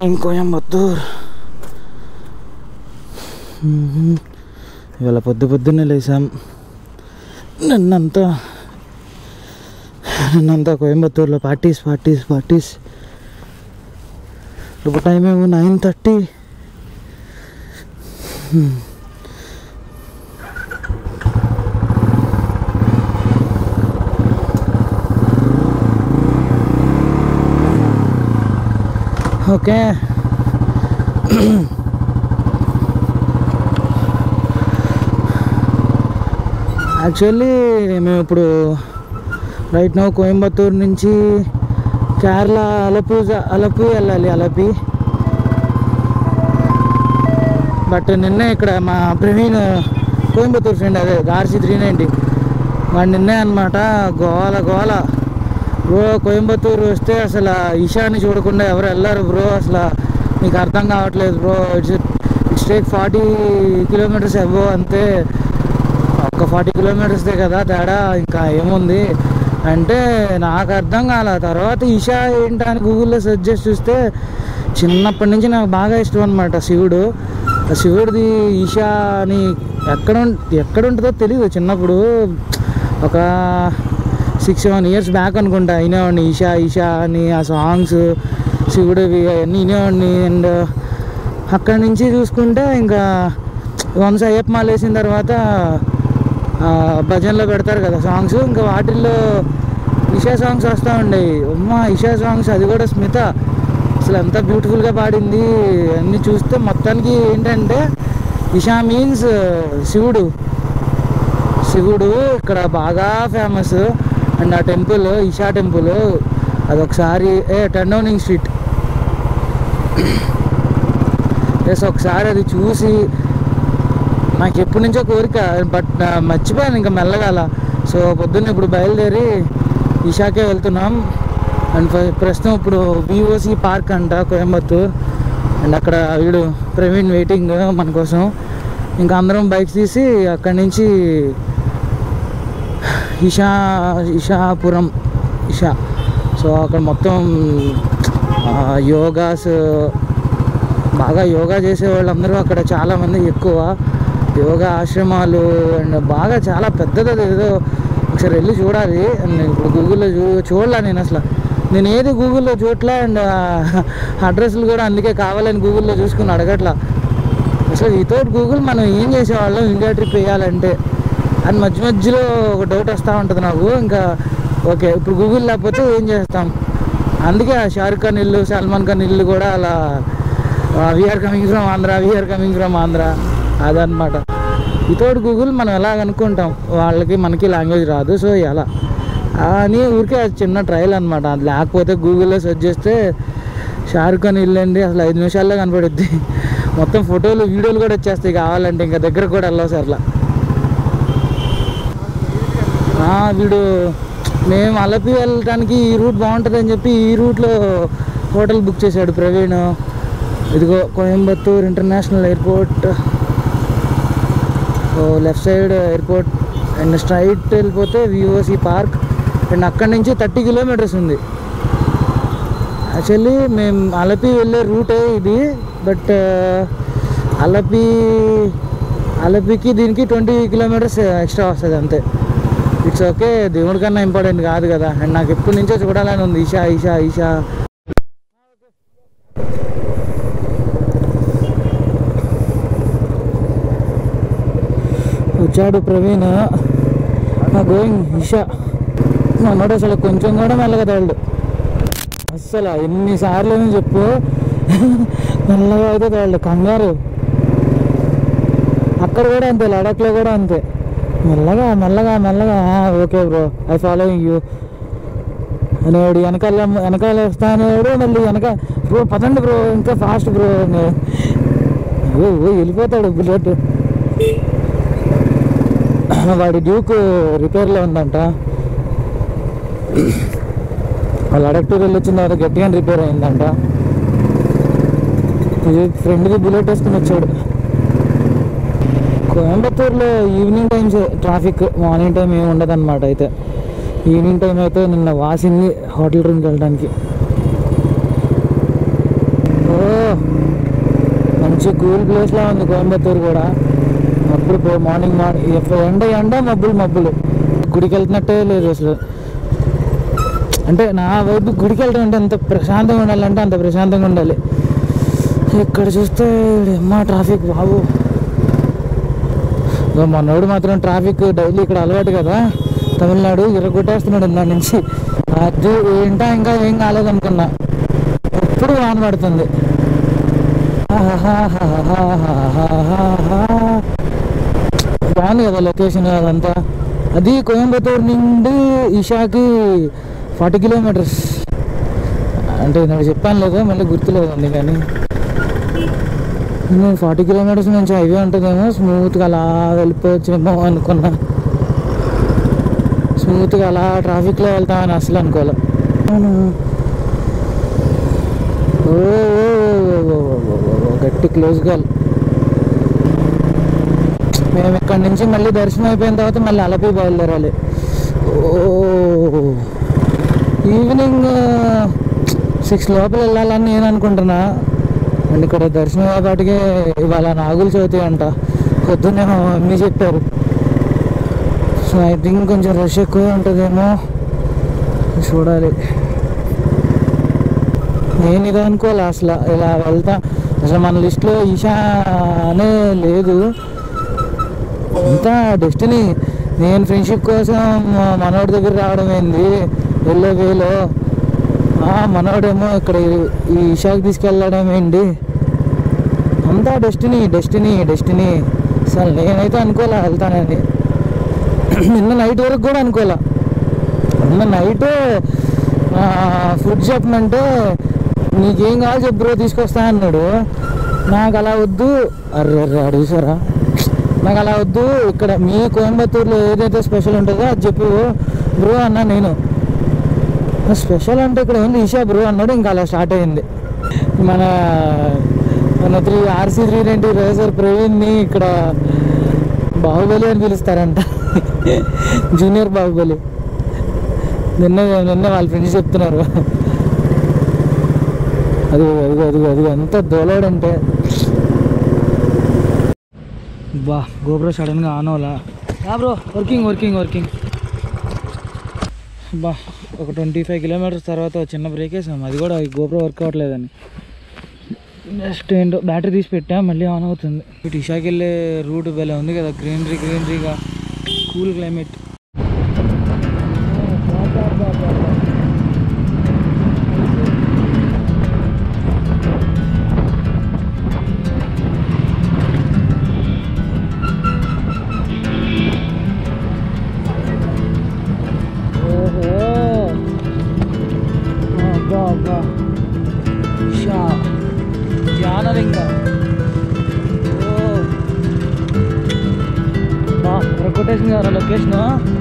కోయంబత్తూర్ మ్మ్. ఇవాళ పొద్దు పొద్దున్నే లేసాం నిన్నంతా నిన్నంతా కోయంబత్తూర్లో పార్టీస్ పార్టీస్ పార్టీస్ ఇప్పుడు టైం ఏమో నైన్ థర్టీ ఓకే యాక్చువల్లీ మేము ఇప్పుడు రైట్ నో కోయంబత్తూరు నుంచి కేరళ అలపు అలపు వెళ్ళాలి అలపి బట్ నిన్నే ఇక్కడ మా ప్రవీణ్ కోయంబత్తూరు ఫ్రెండ్ అదే ఆర్సీ త్రీ నైంటీ వాడు నిన్నే అనమాట గోల గోల బ్రో కోయంబత్తూరు వస్తే అసలు ఈశాని చూడకుండా ఎవరు వెళ్ళారు బ్రో అసలు మీకు అర్థం కావట్లేదు bro it's it's take forty kilometres అబో అంతే ఒక ఫార్టీ కిలోమీటర్స్దే కదా తేడా ఇంకా ఏముంది అంటే నాకు అర్థం కాల తర్వాత ఈషా ఏంటా అని గూగుల్లో సెర్చ్ చేసి చూస్తే చిన్నప్పటి నుంచి నాకు బాగా ఇష్టం అనమాట శివుడు ఆ శివుడిది ఈషా అని ఎక్కడ ఉం- ఎక్కడ ఉంటుందో తెలియదు చిన్నప్పుడు ఒక సిక్స్ సెవెన్ ఇయర్స్ బ్యాక్ అనుకుంటా వినేవాడిని ఈషా ఈషా అని ఆ సాంగ్స్ శివుడివి అవన్నీ వినేవాడిని అండ్ అక్కడి నుంచి చూసుకుంటే ఇంకా వన్స్ అయ్యప్ప మాల వేసిన తర్వాత ఆ, భజనలో పెడతారు కదా సాంగ్స్ ఇంకా వాటిల్లో ఇషా సాంగ్స్ వస్తూ ఉండేవి అమ్మ ఇషా సాంగ్స్ అది కూడా స్మిత అసలు ఎంత బ్యూటిఫుల్గా పాడింది అన్నీ చూస్తే మొత్తానికి ఏంటంటే ఇషా మీన్స్ శివుడు శివుడు ఇక్కడ బాగా ఫేమస్ అండ్ ఆ టెంపుల్ ఇషా టెంపుల్ అదొకసారి ఏ టర్నోనింగ్ స్ట్రీట్ ఎస్ ఒకసారి అది చూసి నాకు ఎప్పటి నుంచో కోరిక బట్ నా మర్చిపోయాను ఇంకా మెల్లగాల సో పొద్దున్న ఇప్పుడు బయలుదేరి ఇషాకే వెళ్తున్నాం అండ్ ఫ- ప్రస్తుతం ఇప్పుడు విఓసి పార్క్ అంట కోయంబత్తూర్ అండ్ అక్కడ వీడు ప్రవీణ్ వెయిటింగ్ మన కోసం ఇంకా అందరం బైక్స్ తీసి అక్కడి నుంచి ఇషా ఇషాపురం ఇషా సో అక్కడ మొత్తం ఆ, యోగాస్ బాగా యోగా చేసే వాళ్ళందరూ అక్కడ చాలామంది ఎక్కువ యోగా ఆశ్రమాలు అండ్ బాగా చాలా పెద్దది అది ఏదో ఒకసారి వెళ్ళి చూడాలి అండ్ ఇప్పుడు గూగుల్లో చూ చూడలే నేను అసలు నేను ఏది గూగుల్లో చూడలే అండ్ అడ్రస్లు కూడా అందుకే కావాలని గూగుల్లో చూసుకుని అడగట్లా అసలు వితౌట్ గూగుల్ మనం ఏం చేసేవాళ్ళం ఇండియా ట్రిప్ వేయాలంటే అని మధ్య మధ్యలో ఒక డౌట్ వస్తూ ఉంటుంది నాకు ఇంకా ఓకే ఇప్పుడు గూగుల్ లేకపోతే ఏం చేస్తాం అందుకే ఆ షారుఖ్ ఖాన్ ఇల్లు సల్మాన్ ఖాన్ ఇల్లు కూడా అలా we are coming from Andhra we are coming from Andhra అదనమాట వితౌట్ గూగుల్ మనం ఎలా అనుకుంటాం వాళ్ళకి మనకి లాంగ్వేజ్ రాదు సో ఎలా అని ఊరికే అది చిన్న ట్రయల్ అనమాట అది లేకపోతే గూగుల్లో సెర్చ్ చేస్తే షారుఖ్ ఖాన్ ఇల్లు అండి అసలు ఐదు నిమిషాల్లో కనపడుద్ది మొత్తం ఫోటోలు వీడియోలు కూడా వచ్చేస్తాయి కావాలంటే ఇంకా దగ్గర కూడా వెళ్ళవు సార్ అట్లా ఆ, వీడు మేము అలపి వెళ్ళటానికి ఈ రూట్ బాగుంటుంది అని చెప్పి ఈ రూట్లో హోటల్ బుక్ చేశాడు ప్రవీణ్ ఇదిగో Coimbatore international airport so left side airport and straight వెళ్ళిపోతే విఓసి పార్క్ అండ్ అక్కడి నుంచి థర్టీ కిలోమీటర్స్ ఉంది యాక్చువల్లీ మేము అలపి వెళ్ళే రూటే ఇది బట్ అలపి అలపికి దీనికి ట్వంటీ కిలోమీటర్స్ ఎక్స్ట్రా వస్తుంది అంతే ఇట్స్ ఓకే దేవుడి కన్నా ఇంపార్టెంట్ కాదు కదా అండ్ నాకు ఎప్పటి నుంచో చూడాలని ఉంది ఈషా ఈషా ఈషా వచ్చాడు ప్రవీణ్ నా గోయింగ్ ఈషా మనోడు అసలు కొంచెం కూడా మెల్లగా తోడు అస్సలు ఎన్నిసార్లు అని చెప్పు మెల్లగా అయితే తోడు కంగారు అక్కడ కూడా అంతే లడాఖ్లో కూడా అంతే మెల్లగా మెల్లగా మెల్లగా "ఆ, okay bro I following you అనేవాడు వెనకాల వెనకాల వస్తా అనేవాడు మళ్ళీ వెనక బ్రో పదండి బ్రో ఇంకా ఫాస్ట్ బ్రో అని. ఓ ఓ వెళ్ళిపోతాడు బుల్లెట్ వాడి డ్యూక్ రిపేర్లో ఉందంట వాళ్ళ అడక్టూర్ వెళ్ళి వచ్చిన తర్వాత గట్టిగా రిపేర్ అయిందంట ఇది ఫ్రెండ్కి బుల్లెట్ వేసుకుని వచ్చాడు కోయంబత్తూరులో evening times traffic morning time ఏమి ఉండదు అనమాట అయితే ఈవినింగ్ టైం అయితే నిన్న వాసింది హోటల్ రూమ్కి వెళ్ళడానికి ఓ మంచి కూల్ ప్లేస్లో ఉంది కోయంబత్తూరు కూడా అప్పుడు పో మార్నింగ్ మార్నింగ్ ఎప్ప- ఎండ ఎండ మబ్బులు మబ్బులు గుడికి వెళ్తున్నట్టే లేదు అసలు అంటే నా వైపు గుడికి వెళ్ళడం అంటే అంత ప్రశాంతంగా ఉండాలంటే అంత ప్రశాంతంగా ఉండాలి ఇక్కడ చూస్తే అమ్మా ట్రాఫిక్ బాబు ఇగో మనోడు మాత్రం ట్రాఫిక్ డైలీ ఇక్కడ అలవాటు కదా తమిళనాడు ఇరగొట్టేస్తున్నాడు దాని నుంచి అది ఏంటా ఇంకా ఏం కాలేదనుకున్నా ఎప్పుడు వాన పడుతుంది బాగుంది కదా లొకేషన్ అదంతా అది కోయంబత్తూరు నుండి ఈషాకి ఫార్టీ కిలోమీటర్స్ అంటే నేను చెప్పాను లేదు మళ్ళీ గుర్తులేదండి కానీ నేను ఫార్టీ కిలోమీటర్స్ నుంచి హైవే ఉంటుందేమో స్మూత్గా అలా వెళ్ళిపోవచ్చేమో అనుకున్నా స్మూత్గా అలా ట్రాఫిక్లో వెళ్తామని అసలు అనుకోలే అవును ఓ ఓ, ఓ, ఓ, ఓ, ఓ, ఓ, ఓ, గట్టి క్లోజ్ గాల్ మేము ఇక్కడ నుంచి మళ్ళీ దర్శనం అయిపోయిన తర్వాత మళ్ళీ అలపి బయలుదేరాలి ఓ ఈవినింగ్ సిక్స్ లోపల వెళ్ళాలని నేను అనుకుంటున్నా అండ్ ఇక్కడ దర్శనం కాబట్టికే ఇవాళ నాగుల చవితి అంట పొద్దున్నే మా మమ్మీ చెప్పారు సో ఐ థింక్ కొంచెం రష్ ఎక్కువ ఉంటుందేమో చూడాలి నేను ఇది అనుకోలే అసలు ఇలా వెళ్తా అసలు మన లిస్ట్లో ఈషా అనే లేదు అంతా డెస్టినీ నేను ఫ్రెండ్షిప్ కోసం మా మనోడి దగ్గర రావడం ఏంది వెళ్ళే వేలో ఆ మనోడేమో ఇక్కడ ఈ- ఈ ఈషాకి తీసుకెళ్ళడం ఏంటి అంతా డెస్టినీ డెస్టినీ డెస్టినీ అసలు నేనైతే అనుకోలే వెళ్తానని నిన్న నైట్ వరకు కూడా అనుకోలే నిన్న నైట్ ఫుడ్ చెప్పమంటే నీకేం కావాలి చెప్పు బ్రో తీసుకొస్తా అన్నాడు నాకు అలా వద్దు అర్రే అర్రే అడుగుసారా నాకు అలా వద్దు ఇక్కడ మీ కోయంబత్తూరులో ఏదైతే స్పెషల్ ఉంటుందో అది చెప్పు బ్రో అన్నా నేను స్పెషల్ అంటే ఇక్కడ ఉంది ఈషా బ్రో అన్నాడు ఇంకా అలా స్టార్ట్ అయింది మన మన three RC three ninety racer ప్రవీణ్ని ఇక్కడ బాహుబలి అని పిలుస్తారంట జూనియర్ బాహుబలి నిన్న నిన్న వాళ్ళ ఫ్రెండ్స్ చెప్తున్నారు అది అది అది అది ఎంత దోలాడంటే బా గోప్రో సడన్గా ఆన్ అవ్వాలా బ్రో వర్కింగ్ వర్కింగ్ వర్కింగ్ బా ఒక ట్వంటీ ఫైవ్ కిలోమీటర్స్ తర్వాత ఒక చిన్న బ్రేక్ వేసాం అది కూడా గోప్రో వర్క్ అవ్వట్లేదని నెక్స్ట్ ఏంటో బ్యాటరీ తీసి పెట్టా మళ్ళీ ఆన్ అవుతుంది ఇటు ఇషాకి వెళ్ళే రూట్ భలే ఉంది కదా గ్రీనరీ గ్రీనరీగా కూల్ క్లైమేట్ ఓహో అబ్బా అబ్బా షా ధ్యానలింగ ఓ బా కొటేషన్ గారు లొకేషన్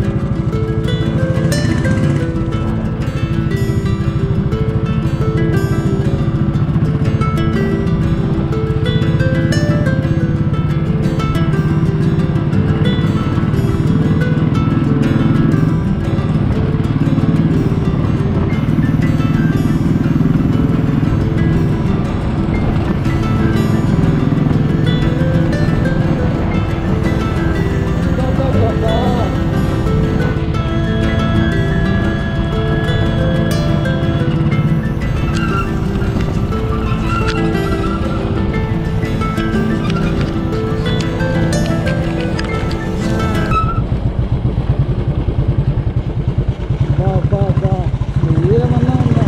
బా బా బా ఏమన్నా ఉందా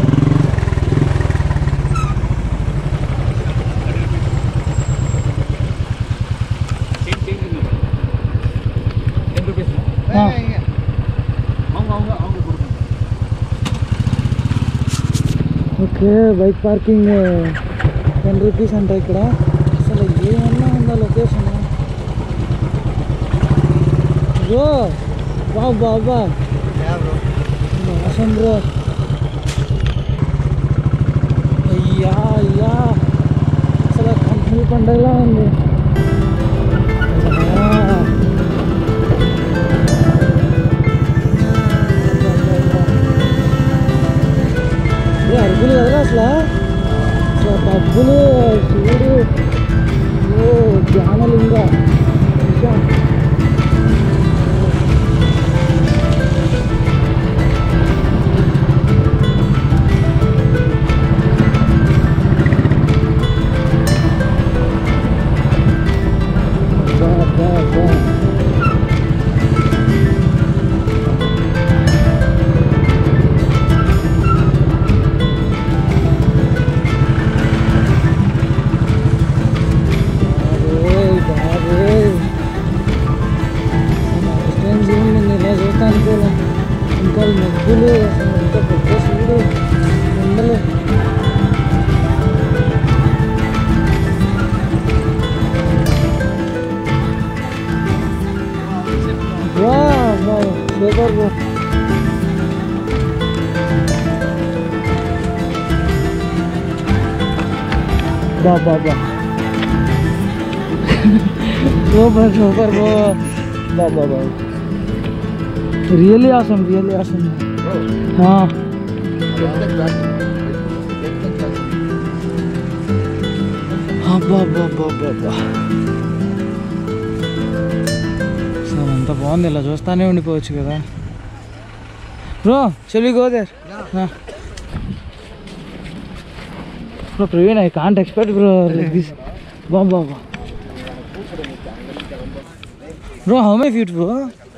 ఆ. Okay bike parking ten rupees అంట ఇక్కడ అసలు ఏమన్నా ఉందా లొకేషన్ బ్రో బా బా బా అవసరం బ్రో అయ్యా అయ్యా అసలు కంపెనీ పండగలా ఉంది ఆ. ఏ అరుగులు కదా అసలు అసలు డబ్బులు చూడు ధ్యానలింగ బా బా బా బాబోయ్ బాబోయ్ రెస్టారెంట్ చూడండి నేను ఇలా చూస్తా అనుకోలే ఇంకా ఈ మబ్బులు అసలు ఇంకా పెద్ద సూడు ఎండలు వా వా సూపర్ బ్రో బా బా బా సూపర్ సూపర్ బ్రో బా బా బా రియల్లీ ఆసమ్ రియల్లీ ఆసమ్ అబ్బా అబ్బా అబ్బా అబ్బా అబ్బా సార్ అంత బాగుంది ఇలా చూస్తానే ఉండిపోవచ్చు కదా bro shall we go there bro Praveen I can't expect bro like this బా బా బా bro how may feet bro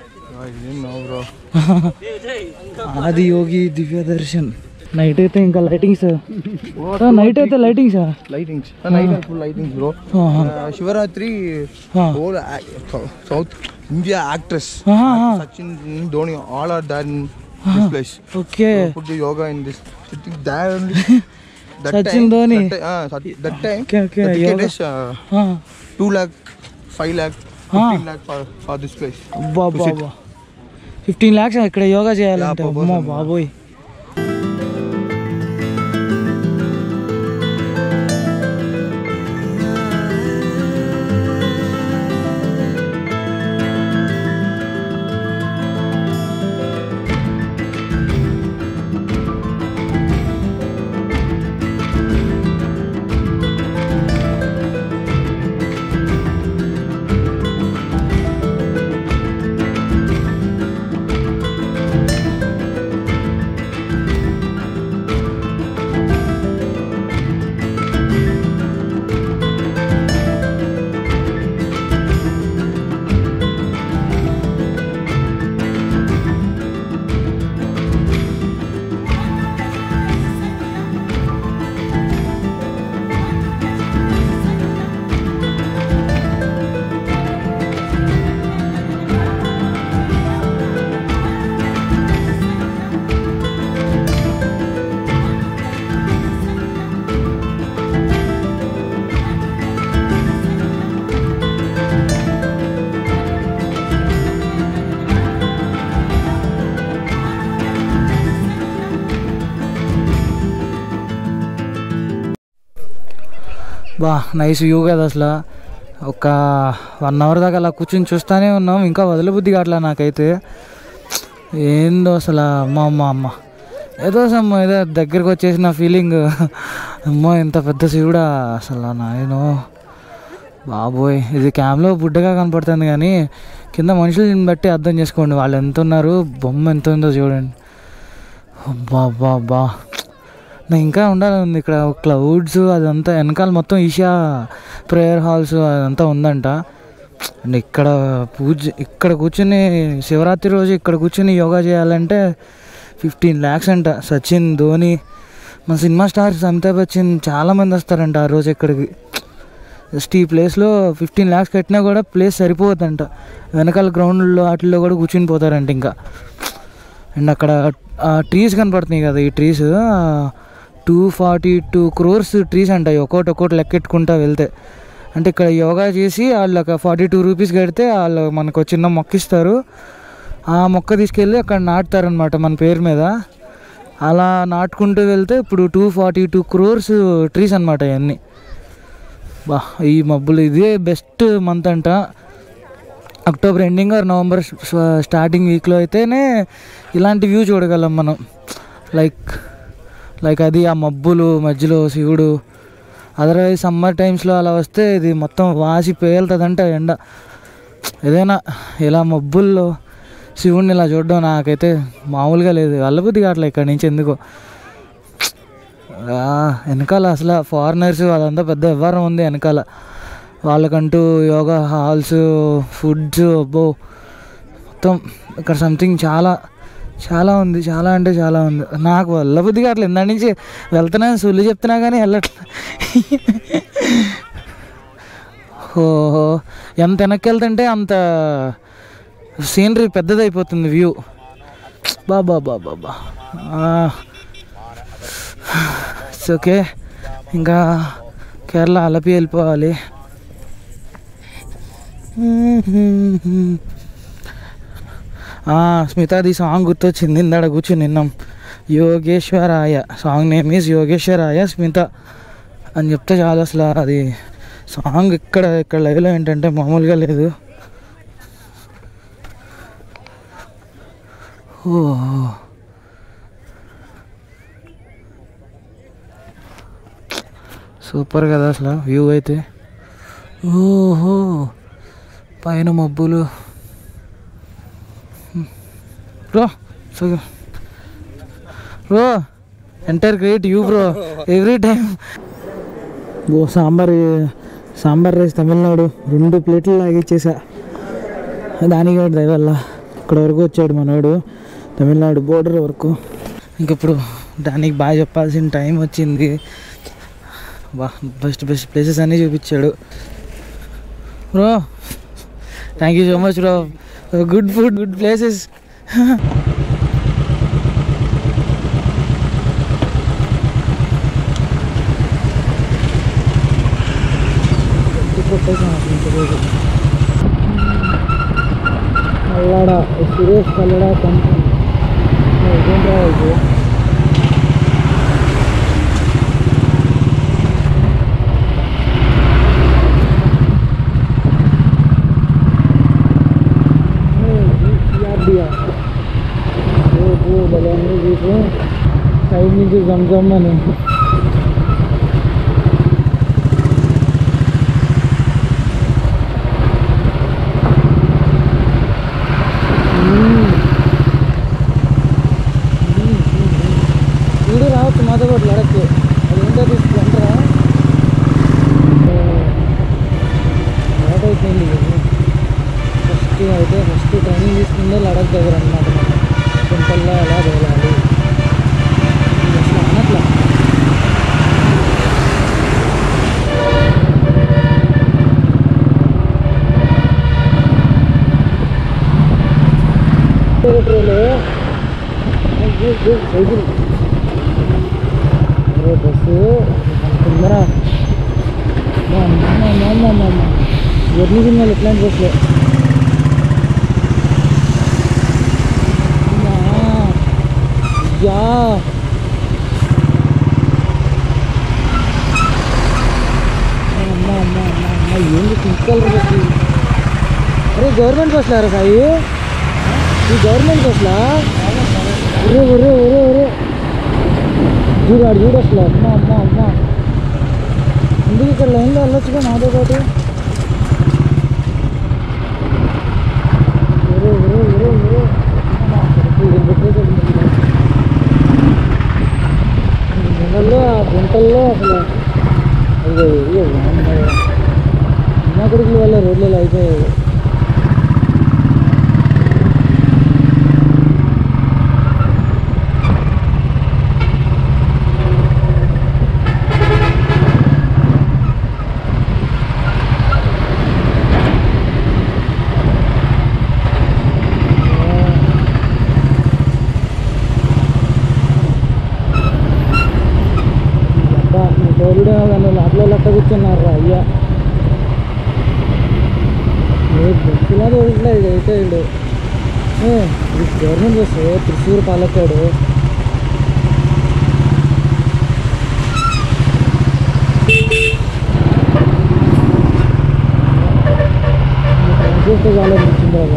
Adi Yogi Divya Darshan night అయితే ఇంకా లైటింగ్స్ నైట్ అయితే lightings lightings night full lightings bro Shivaratri whole South India actress Sachin Dhoni all are that this place okay put the yoga in this that only that Sachin time, Dhoni. that, ti- ah, that, that time Okay, okay, the ticket yoga. is uh, 2 lakh 5 lakh 15 lakh for, for this place అబ్బా అబ్బా అబ్బా fifteen lakhs ఇక్కడ యోగా చేయాలంటే Yeah, per అమ్మో person. బాబోయ్ బా nice view కదా అసలు ఒక వన్ అవర్ దాకా అలా కూర్చొని చూస్తూనే ఉన్నాం ఇంకా వదలబుద్ధి కావట్లే నాకైతే ఏందో అసలు అమ్మ అమ్మ అమ్మ ఏదో సమ్ ఏదో దగ్గరికి వచ్చేసిన ఫీలింగ్ అమ్మో ఎంత పెద్ద శివుడా అసలు నాయనో బాబోయ్ ఇది క్యామ్లో బుడ్డగా కనపడుతుంది కానీ కింద మనుషులని బట్టి అర్థం చేసుకోండి వాళ్ళు ఎంత ఉన్నారు బొమ్మ ఎంత ఉందో చూడండి అబ్బా అబ్బా అబ్బా నాకు ఇంకా ఉండాలని ఇక్కడ క్లౌడ్స్ అదంతా వెనకాల మొత్తం ఈషా ప్రేయర్ హాల్స్ అదంతా ఉందంట అండ్ ఇక్కడ పూజ ఇక్కడ కూర్చుని శివరాత్రి రోజు ఇక్కడ కూర్చుని యోగా చేయాలంటే ఫిఫ్టీన్ ల్యాక్స్ అంట సచిన్ ధోని మన సినిమా స్టార్స్ అమితాబ్ బచ్చన్ చాలామంది వస్తారంట ఆ రోజు ఇక్కడికి జస్ట్ ఈ ప్లేస్లో ఫిఫ్టీన్ ల్యాక్స్ కట్టినా కూడా ప్లేస్ సరిపోతుందంట వెనకాల గ్రౌండ్లో వాటిల్లో కూడా కూర్చుని పోతారంట ఇంకా అండ్ అక్కడ ఆ ట్రీస్ కనపడుతున్నాయి కదా ఈ trees two forty two crores trees అంటాయి ఒక్కోటి ఒక్కోటి లెక్కెట్టుకుంటా వెళ్తే అంటే ఇక్కడ యోగా చేసి వాళ్ళు ఒక ఫార్టీ టూ రూపీస్ కడితే వాళ్ళు మనకు ఒక చిన్న మొక్క ఇస్తారు ఆ మొక్క తీసుకెళ్ళి అక్కడ నాటుతారనమాట మన పేరు మీద అలా నాటుకుంటూ వెళ్తే ఇప్పుడు two forty two crores trees అనమాట ఇవన్నీ బా ఈ మబ్బులు ఇదే బెస్ట్ మంత్ అంట October ending or November starting వీక్లో అయితేనే ఇలాంటి వ్యూ చూడగలం మనం లైక్ లైక్ అది ఆ మబ్బులు మధ్యలో శివుడు అదర్వైజ్ సమ్మర్ టైమ్స్లో అలా వస్తే ఇది మొత్తం వాసి పేలుతుందంట ఎండ ఏదైనా ఇలా మబ్బుల్లో శివుణ్ణి ఇలా చూడడం నాకైతే మామూలుగా లేదు వెళ్ళబుద్ధి కావట్లే ఇక్కడి నుంచి ఎందుకో ఆ, వెనకాల అసలు ఫారినర్స్ అదంతా పెద్ద వ్యవహారం ఉంది వెనకాల వాళ్ళకంటూ యోగా హాల్స్ ఫుడ్స్ అబ్బో మొత్తం ఇక్కడ సంథింగ్ చాలా చాలా ఉంది చాలా అంటే చాలా ఉంది నాకు వెళ్ళబుద్ధి కావట్లేదు ఇందాక నుంచి వెళ్తున్నా సుల్లు చెప్తున్నా కానీ వెళ్ళట్లే ఓహో ఎంత వెనక్కి వెళ్తుంటే అంత సీనరీ పెద్దదైపోతుంది వ్యూ బాబా బాబా బా ఇట్స్ ఓకే ఇంకా కేరళ అలపి వెళ్ళిపోవాలి ఆ, స్మితాది సాంగ్ గుర్తొచ్చింది ఇందాడ కూర్చుని నిన్నాం Yogeshwaraya song name is Yogeshwaraya Smita అని చెప్తే చాలు అసలు అది సాంగ్ ఇక్కడ ఇక్కడ లైవ్లో ఏంటంటే మామూలుగా లేదు ఓ సూపర్ కదా అసలు వ్యూ అయితే ఓహో పైన మబ్బులు bro so bro entire great you bro every time ఓ సాంబార్ సాంబార్ రైస్ తమిళనాడు రెండు ప్లేట్లు లాగిచ్చేసా దానికి కూడా దయవల్ల ఇక్కడ వరకు వచ్చాడు మనోడు తమిళనాడు బోర్డర్ వరకు ఇంక ఇప్పుడు దానికి బాగా చెప్పాల్సిన టైం వచ్చింది బా బెస్ట్ బెస్ట్ ప్లేసెస్ అన్నీ చూపించాడు bro thank you so much bro good food good places Kallada Suresh Kallada company ఇదేం రావాలి సైడ్ నుంచి జమ్జమ్ అని వీడు రావచ్చు మాతో కూడా లడక్ అది ఏంటో తీసుకుంటారా లడక్ అయిపోయింది ఫస్ట్ అయితే ఫస్ట్ ట్రైనింగ్ తీసుకుందే లడక్ దగ్గర అనమాట సింపుల్గా ఎలా వెళ్ళాలి అసలు అనట్లా టెరిటరీలో సైకిల్ అరే బస్సు తొందర ఎర్లీ సిగ్నల్ ఎట్లాంటి బస్సు యా అమ్మ అమ్మ అమ్మ అమ్మ ఏంది పింక్ కలర్ బస్సు అరే గవర్నమెంట్ బస్సులా రా సాయి ఈ గవర్నమెంట్ బస్సులా ఒరే ఒరే ఒరే ఒరే చూడు ఆడు చూడు అసలు అమ్మ అమ్మ అమ్మ ఎందుకు ఇక్కడ లైన్లో వెళ్ళొచ్చుగా నాతో పాటు ఒరే ఒరే ఒరే ఒరే అమ్మ, కొడుకు, ఇది పెట్టేసాడు మళ్ళీ. ఈ నెలల్లో ఆ గుంటల్లో అసలు అయ్యో అయ్యో అమ్మ కొడుకుల వల్ల రోడ్లలో అయిపోయాయి అబ్బా నీ తోలుడే వాళ్ళు లోపల లెక్క కూర్చున్నారు అయ్యా బస్సులా తోడట్లేదు అయితే వీడు ఏ, ఇది గవర్నమెంట్ బస్సు త్రిశూర్ పాలక్కాడు చూస్తే చాలా నచ్చింది బాబు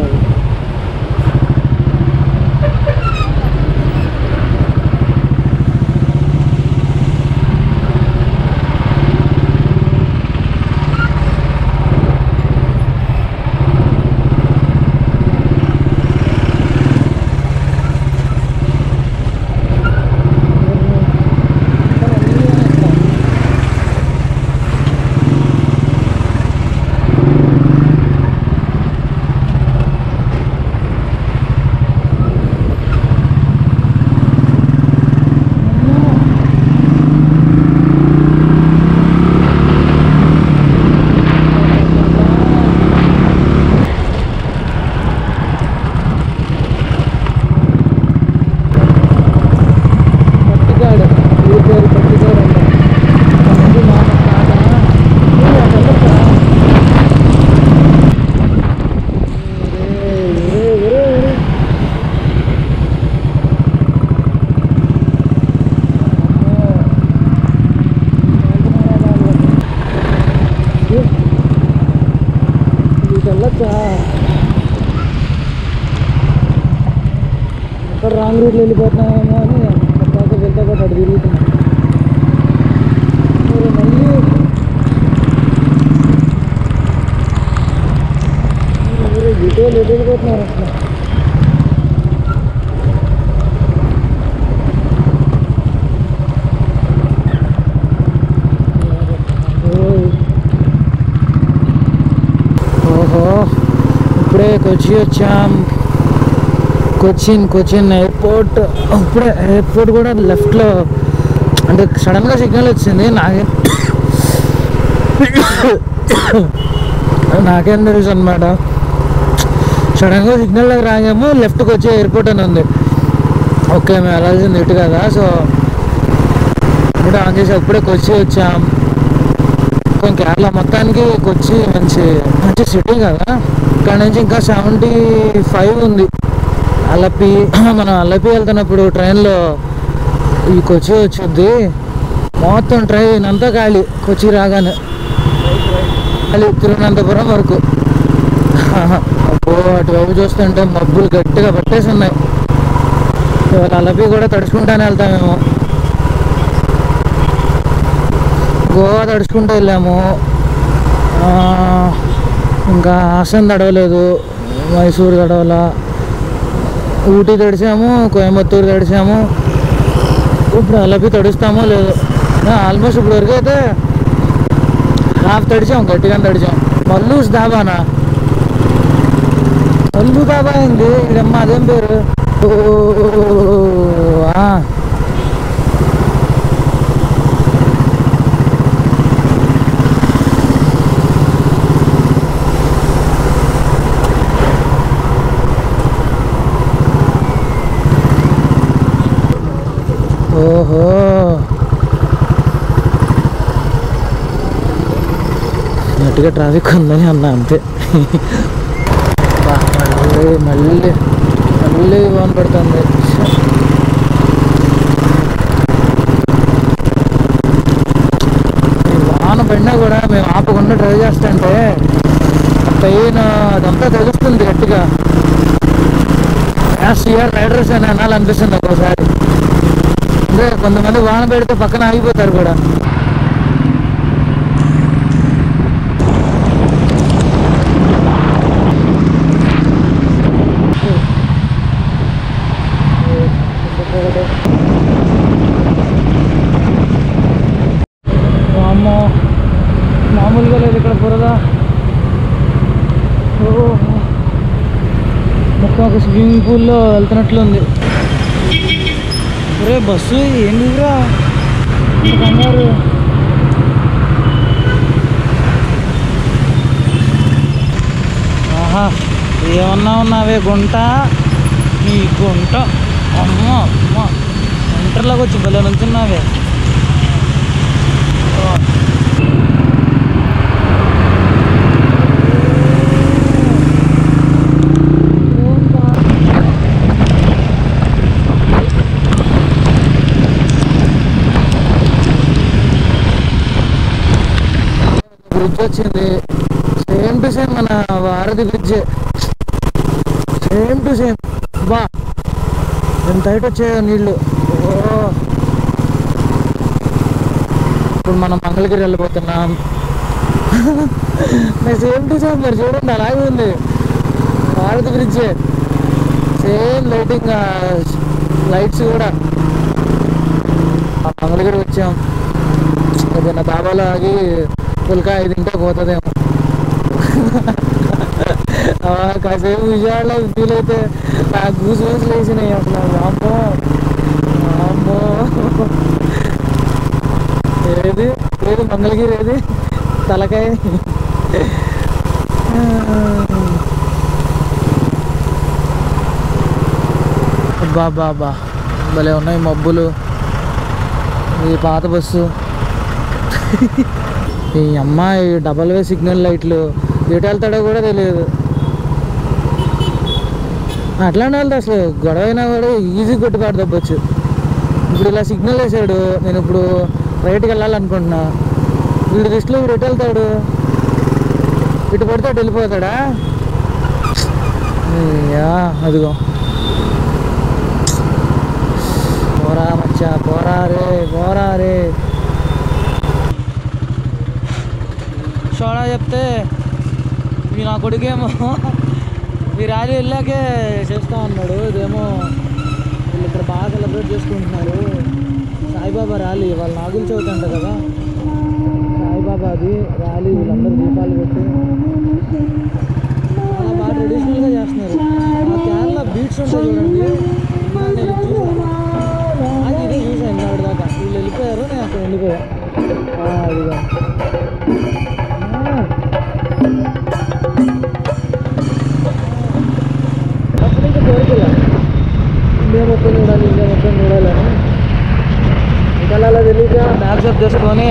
ఇప్పుడే కొచ్చి వచ్చాం కొచ్చిన్ కొచ్చిన్ ఎయిర్పోర్ట్ ఇప్పుడే ఎయిర్పోర్ట్ కూడా లెఫ్ట్లో అంటే సడన్గా సిగ్నల్ వచ్చింది నాకే నాకేం తెలుసు అనమాట సడన్గా సిగ్నల్ రాగాము లెఫ్ట్కి వచ్చే ఎయిర్పోర్ట్ అని ఉంది ఓకే మేము వెళ్ళాల్సింది ఇటు కదా సో ఇప్పుడు ఆన్ చేసి అప్పుడే కొచ్చి వచ్చాం కొంచెం కేరళ మొత్తానికి కొచ్చి మంచి మంచి సిటీ కదా ఇక్కడ నుంచి ఇంకా సెవెంటీ ఫైవ్ ఉంది అల్లపి మనం అల్లపి వెళ్తున్నప్పుడు ట్రైన్లో ఈ కొచ్చి వచ్చింది మొత్తం ట్రైన్ అంతా ఖాళీ కొచ్చి రాగానే ఖాళీ తిరువనంతపురం వరకు అబ్బో అటువైపు చూస్తుంటే మబ్బులు గట్టిగా పట్టేసి ఉన్నాయి ఇవాళ అల్లపి కూడా తడుచుకుంటానే వెళ్తామేమో గోవా తడుచుకుంటూ వెళ్ళాము ఆ, ఇంకా హాసన్ తడవలేదు మైసూర్ తడవల ఊటీ తడిచాము కోయంబత్తూరు తడిచాము ఇప్పుడు అలపి తడుస్తామో లేదు ఆల్మోస్ట్ ఇప్పుడు వరకు అయితే హాఫ్ తడిచాం గట్టిగా తడిచాం మల్లూస్ దాబానా మల్లు దాబా అయింది ఇడమ్మ అదేం పేరు ఓ, ఆ. ఓహో గట్టిగా ట్రాఫిక్ ఉందని అన్నా అంతే బా, మళ్ళీ మళ్ళీ మళ్ళీ వాన్ పడుతుంది ఈ వాన పడినా కూడా మేము ఆపకుండా డ్రైవ్ చేస్తుంటే పెయిన్ అదంతా తెలుస్తుంది గట్టిగా లాస్ట్ ఇయర్ రైడర్స్ అని అనాలనిపిస్తుంది ఒక్కోసారి అంటే కొంతమంది వాన పెడితే పక్కన ఆగిపోతారు కూడా వామ్మో మామూలుగా లేదు ఇక్కడ బురద ఓ మొత్తం ఒక స్విమ్మింగ్ పూల్లో వెళ్తున్నట్లుంది ఒరే బస్సు ఏంటిరా ఇంత కంగారు ఆహా ఏమన్నా ఉన్నావే గుంట నీ గుంట అమ్మ అమ్మ సెంటర్లోకి వచ్చి భలే నుంచున్నావే బ్రిడ్జ్ వచ్చింది సేమ్ టు సేమ్ మన వారధి బ్రిడ్జ్ సేమ్ టు సేమ్ బా ఎంత హైట్ వచ్చాయో నీళ్ళు ఓ ఇప్పుడు మనం మంగళగిరి వెళ్ళిపోతున్నాం సేమ్ టు సేమ్ మరి చూడండి అలాగే ఉంది Bharat bridge same lighting lights కూడా ఆ మంగళగిరి వచ్చాం ఏదైనా దాబాలో ఆగి పుల్కాయ తింటే పోతుందేమో ఆ, కాసేపు విజయవాడలో ఫీల్ అయితే నాకు గూస్ గూస్ లేచినాయి అసలు వామ్మో వామ్మో ఏది ఏది మంగళగిరి ఏది తలకాయ బా బా బా భలే ఉన్నాయి మబ్బులు ఈ పాత బస్సు ఈ అమ్మాయి డబల్ వే సిగ్నల్ లైట్లు ఎటు వెళ్తాడో కూడా తెలియదు అట్లాంటి వాళ్ళు అసలు గొడవ అయినా కూడా ఈజీ కొట్టుబాటు తప్పచ్చు ఇప్పుడు ఇలా సిగ్నల్ వేసాడు నేను ఇప్పుడు రైట్కి వెళ్ళాలనుకుంటున్నా వీడి దృష్టిలో వీడు ఎటు వెళ్తాడు ఇటు పడితే అటు వెళ్ళిపోతాడా అయ్యా అదిగో పోరా మచ్చా పోరా రే పోరా రే షోడా చెప్తే మీ నా కొడుకేమో మీ ర్యాలీ వెళ్ళాకే చేస్తా ఉన్నాడు ఇదేమో వీళ్ళు ఇక్కడ బాగా సెలబ్రేట్ చేసుకుంటున్నారు సాయిబాబా ర్యాలీ వాళ్ళ నాగుల చవితి అంట కదా సాయిబాబాది ర్యాలీ వీళ్ళందరూ దీపాలు పెట్టి చాలా బాగా ట్రెడిషనల్గా చేస్తున్నారు ఆ కేరళ బీట్స్ ఉంటాయి చూడండి నేను చూసాను అది ఇదే చూసాను ఇందాక దాకా వీళ్ళు వెళ్ళిపోయారు నేను అక్కడ వెళ్ళిపోయా ఆ, ఇదిగో అప్పుడు ఇంకా కోరికల ఇండియా మొత్తం చూడాలి ఇండియా మొత్తం చూడాలని ఇంకా అలా తెలియక యాక్సెప్ట్ చేసుకొని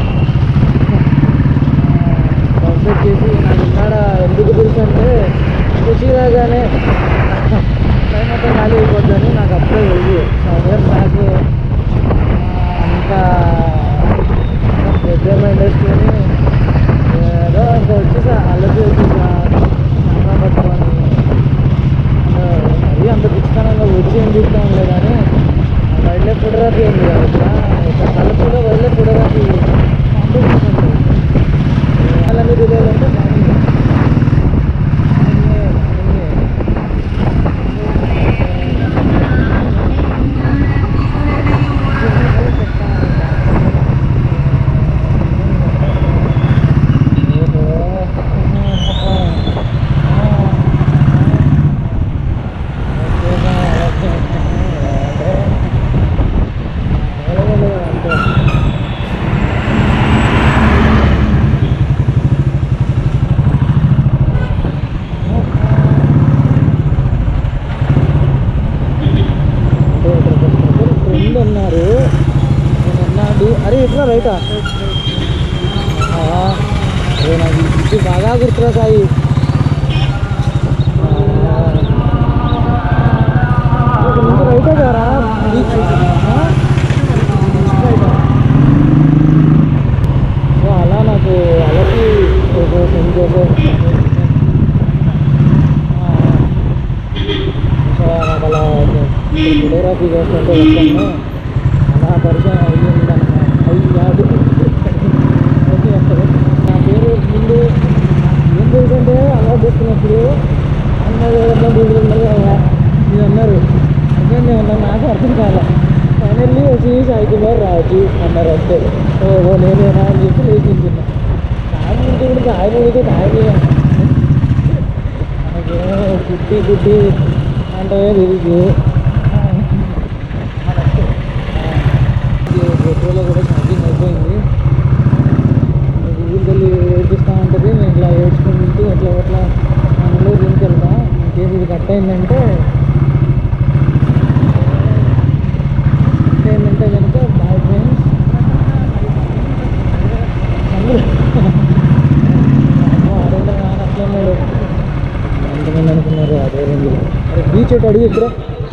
కాన్సెప్ట్ చేసి నాకు ఇక్కడ ఎందుకు తెలుసు అంటే ఖుషి రాగానే టైం మొత్తం ఖాళీ అయిపోద్దని నాకు అప్పుడే తెలుసు సెవెన్ ఇయర్స్ బ్యాక్ అంత పెద్ద ఇండస్ట్రీని ఏదో ఇంకా వచ్చేసా అల్లరి వచ్చేసా కెమెరా పట్టుకొని ఆ, మరీ అంత పిచ్చితనంగా వచ్చి ఏం తీస్తాంలే కానీ వైల్డ్ లైఫ్ ఫోటోగ్రఫీ ఉంది కదా ఇక్కడ కలర్ఫుల్గా వైల్డ్ లైఫ్ ఫోటోగ్రఫీ కాంపిటీషన్ ఉంటుంది అలాంటి తెలియాలంటే మార్నింగ్ ఫ్రెండ్ ఉన్నారు నేను ఉన్నాడు అరే ఇట్లా రైటా ఆ, అరే నాకు ఈ పిచ్చి బాగా గుర్తురా సాయి ఆ, ఇక్కడ నుంచి రైటే కారా బీచ్ ఆ? బీచ్ రైటా? సో అలా నాకు అలకి ఒక సెండ్ చేసే సో నాకు అలా ఫోటోగ్రఫీ చేస్తుంటే వచ్చాను అలా పరిచయం అయ్యింది అయ్యాడు ఓకే అప్పుడు నా పేరు ముందు ఏం తెలుసంటే అలా చేస్తున్నప్పుడు అన్నారు ఏదన్నా బూడిద కదా ఇది అన్నారు అదే నేను అన్నా నాకు అర్థం కాల ఫైనల్లీ వచ్చి సాయి కుమార్ రాజు అన్నారు అంతే ఓ నేనేనా అని చెప్పి లేచించున్నా ఆయన ముందు కూడా ఆయన ముందు ఆయన మనకేమో గుడ్డి గుడ్డి అంటే తిరిగి పెట్రోల్లో కూడా ఛార్జింగ్ అయిపోయింది గూగుల్ వెళ్ళి ఏడ్పిస్తూ ఉంటుంది నేను ఇట్లా ఏడ్చుకుంటూ ఎట్లా ఎట్లా అందులో దీనికి వెళ్తా ఇన్ కేసు ఇది కట్ అయిందంటే కట్ అయిందంటే కనుక బాయ్ ఫ్రెండ్స్ అందరూ అదేంటో నాన్న అట్లా ఉన్నాడు ఎంతమంది అనుకున్నారు అదే రేంజ్లో అరే బీచ్ ఒకటి అడిగి ఇక్కడ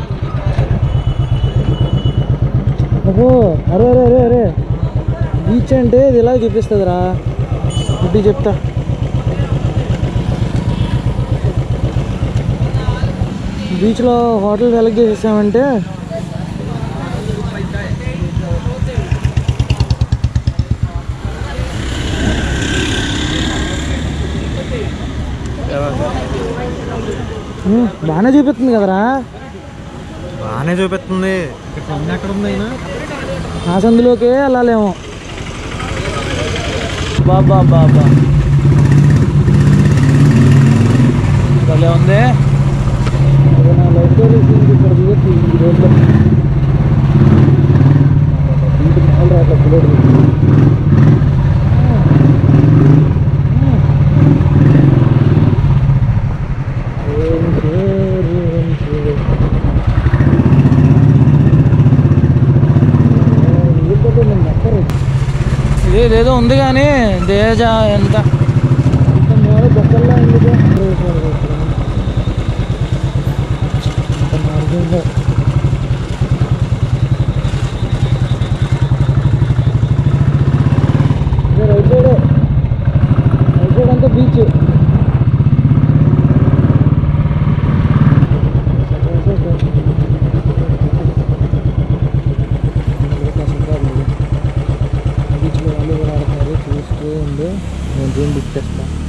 ఓహో అరే అరే అరే అరే బీచ్ అంటే ఇది ఇలా చూపిస్తుందిరా ఇది చెప్తా బీచ్లో హోటల్ సెలెక్ట్ చేసేసామంటే ఉమ్, బాగానే చూపిస్తుంది కదరా బాగానే చూపిస్తుంది ఎక్కడ ఉందైనా ఆ సందులోకే వెళ్ళాలేమో బాబా బాబా భలే ఉంది అది నా లైబ్రరీ సీన్ ఇక్కడ దిగచ్చు ఈ రోడ్లో బీట్ మాల్ రాట్ల బుల్లెట్ ఇదేదో ఉంది కానీ దేజ ఎంత బొక్కల్లా ఎందుకు మార్గంలో ఇదే రైట్ సైడ్ రైట్ సైడ్ అంతా బీచ్ బీచ్లో వాళ్ళు కూడా ఆడుతున్నారు చూస్తూ ఉండు నేను రూమ్ బుక్ చేస్తాను